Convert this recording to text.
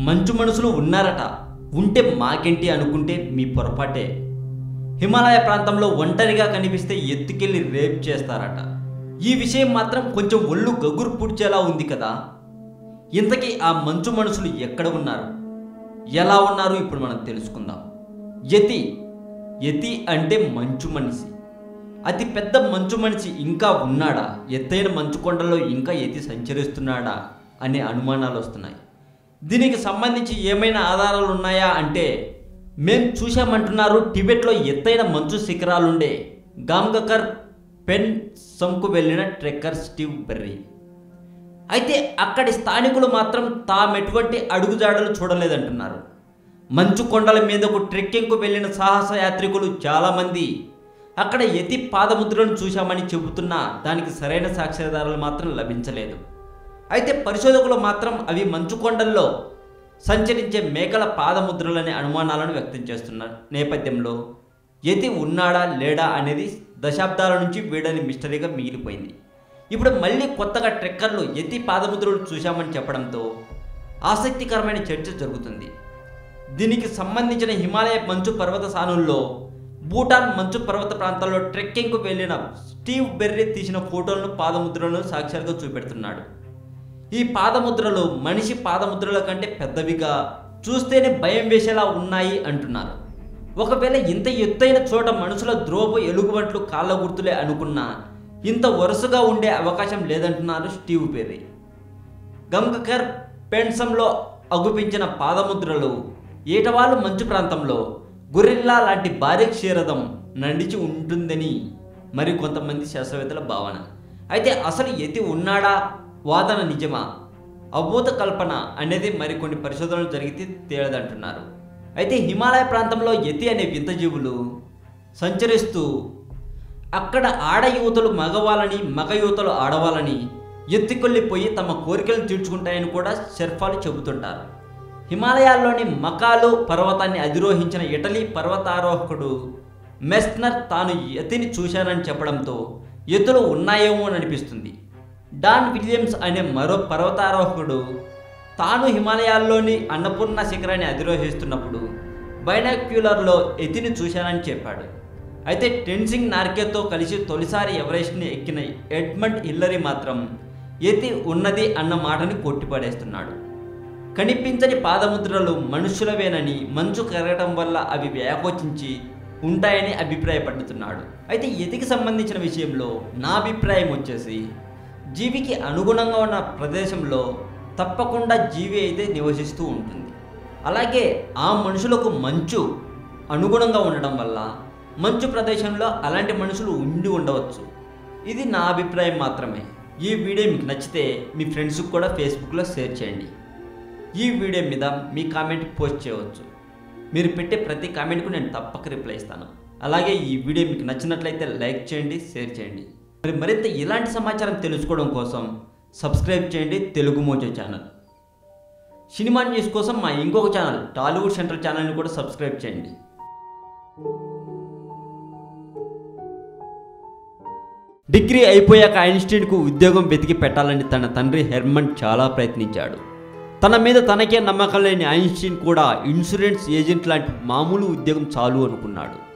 మంచు మనుషులు ఉన్నారట ఉంటే మాకేంటి అనుకుంటే మీ పొరపాటే హిమాలయ ప్రాంతంలో ఒంటరిగా కనిపిస్తే ఎత్తుకెళ్ళి రేప్ చేస్తారట ఈ విషయం మాత్రం కొంచెం ఒళ్ళు గగురు పుడ్చేలా ఉంది కదా ఇంతకీ ఆ మంచు మనుషులు ఎక్కడ ఉన్నారు ఎలా ఉన్నారు ఇప్పుడు మనం తెలుసుకుందాం యతి యతి అంటే మంచు మనిషి అతి పెద్ద మంచు మనిషి ఇంకా ఉన్నాడా ఎత్తైన మంచు కొండల్లో ఇంకా యతి సంచరిస్తున్నాడా అనే అనుమానాలు వస్తున్నాయి దీనికి సంబంధించి ఏమైనా ఆధారాలు ఉన్నాయా అంటే మేం చూశామంటున్నారు టిబెట్లో ఎత్తైన మంచు శిఖరాలుండే గామ్గకర్ పెన్ సంకు వెళ్ళిన ట్రెక్కర్ స్టీవ్ బెర్రీ అయితే అక్కడి స్థానికులు మాత్రం తామెటువంటి అడుగుజాడలు చూడలేదంటున్నారు మంచు కొండల మీదకు ట్రెక్కింగ్కు వెళ్ళిన సాహస యాత్రికులు చాలామంది అక్కడ యతి పాదముద్రను చూశామని చెబుతున్నా దానికి సరైన సాక్ష్యాధారాలు మాత్రం లభించలేదు అయితే పరిశోధకులు మాత్రం అవి మంచు కొండల్లో సంచరించే మేకల పాదముద్రలనే అనుమానాలను వ్యక్తం చేస్తున్న నేపథ్యంలో యతి ఉన్నాడా లేడా అనేది దశాబ్దాల నుంచి వీడని మిస్టరీగా మిగిలిపోయింది ఇప్పుడు మళ్ళీ కొత్తగా ట్రెక్కర్లు యతి పాదముద్రలు చూశామని చెప్పడంతో ఆసక్తికరమైన చర్చ జరుగుతుంది దీనికి సంబంధించిన హిమాలయ మంచు పర్వత సానుల్లో భూటాన్ మంచు పర్వత ప్రాంతాల్లో ట్రెక్కింగ్కు వెళ్ళిన స్టీవ్ బెర్రీ తీసిన ఫోటోలను పాదముద్రలను సాక్ష్యాలుగా చూపెడుతున్నాడు ఈ పాదముద్రలు మనిషి పాదముద్రల కంటే పెద్దవిగా చూస్తేనే భయం వేసేలా ఉన్నాయి అంటున్నారు ఒకవేళ ఇంత ఎత్తైన చోట మనుషుల ద్రోపు ఎలుగుబంట్లు కాళ్ళ గుర్తులే అనుకున్నా ఇంత వరుసగా ఉండే అవకాశం లేదంటున్నారు స్టీవ్ బెర్రీ గంగకర్ పెన్సంలో అగుపించిన పాదముద్రలు ఏటవాళ్ళు మంచు ప్రాంతంలో గొరిల్లా లాంటి భారీ క్షీరదం నడిచి ఉంటుందని మరి కొంతమంది శాస్త్రవేత్తల భావన అయితే అసలు యతి ఉన్నాడా వాదన నిజమా అభూత కల్పన అనేది మరికొన్ని పరిశోధనలు జరిగితే తేలదంటున్నారు అయితే హిమాలయ ప్రాంతంలో యతి అనే వింత జీవులు సంచరిస్తూ అక్కడ ఆడ యువతలు మగవాళ్ళని మగ యువతలు ఆడవాళ్ళని ఎత్తికొల్లిపోయి తమ కోరికలను తీర్చుకుంటాయని కూడా షెర్ఫాలు చెబుతుంటారు హిమాలయాల్లోని మకాలు పర్వతాన్ని అధిరోహించిన ఇటలీ పర్వతారోహకుడు మెస్నర్ తాను యతిని చూశానని చెప్పడంతో ఎత్తులు ఉన్నాయేమో అని అనిపిస్తుంది డాన్ విలియమ్స్ అనే మరో పర్వతారోహకుడు తాను హిమాలయాల్లోని అన్నపూర్ణ శిఖరాన్ని అధిరోహిస్తున్నప్పుడు బైనాక్యులర్లో ఎతిని చూశానని చెప్పాడు అయితే టెన్సింగ్ నార్కేతో కలిసి తొలిసారి ఎవరెస్ట్ని ఎక్కిన ఎడ్మండ్ హిల్లరీ మాత్రం ఎతి ఉన్నది అన్న మాటని కొట్టిపడేస్తున్నాడు కనిపించని పాదముద్రలు మనుషులవేనని మంచు కరగటం వల్ల అవి వ్యాకోచించి ఉంటాయని అభిప్రాయపడుతున్నాడు అయితే ఎతికి సంబంధించిన విషయంలో నా అభిప్రాయం వచ్చేసి జీవికి అనుగుణంగా ఉన్న ప్రదేశంలో తప్పకుండా జీవి అయితే నివసిస్తూ ఉంటుంది అలాగే ఆ మనుషులకు మంచు అనుగుణంగా ఉండడం వల్ల మంచు ప్రదేశంలో అలాంటి మనుషులు ఉండి ఉండవచ్చు ఇది నా అభిప్రాయం మాత్రమే ఈ వీడియో మీకు నచ్చితే మీ ఫ్రెండ్స్కి కూడా ఫేస్బుక్లో షేర్ చేయండి ఈ వీడియో మీద మీ కామెంట్ పోస్ట్ చేయవచ్చు మీరు పెట్టే ప్రతి కామెంట్కు నేను తప్పక రిప్లై ఇస్తాను అలాగే ఈ వీడియో మీకు నచ్చినట్లయితే లైక్ చేయండి షేర్ చేయండి మరి మరింత ఇలాంటి సమాచారం తెలుసుకోవడం కోసం సబ్స్క్రైబ్ చేయండి Telugu mojo channel cinema news కోసం మా ఇంకొక ఛానల్ టాలీవుడ్ సెంట్రల్ ఛానల్ని కూడా సబ్స్క్రైబ్ చేయండి డిగ్రీ అయిపోయాక ఐన్స్టీన్కు ఉద్యోగం వెతికి పెట్టాలని తన తండ్రి హెర్మన్ చాలా ప్రయత్నించాడు తన మీద తనకే నమ్మకం లేని ఐన్స్టీన్ కూడా ఇన్సూరెన్స్ ఏజెంట్ లాంటి మామూలు ఉద్యోగం చాలు అనుకున్నాడు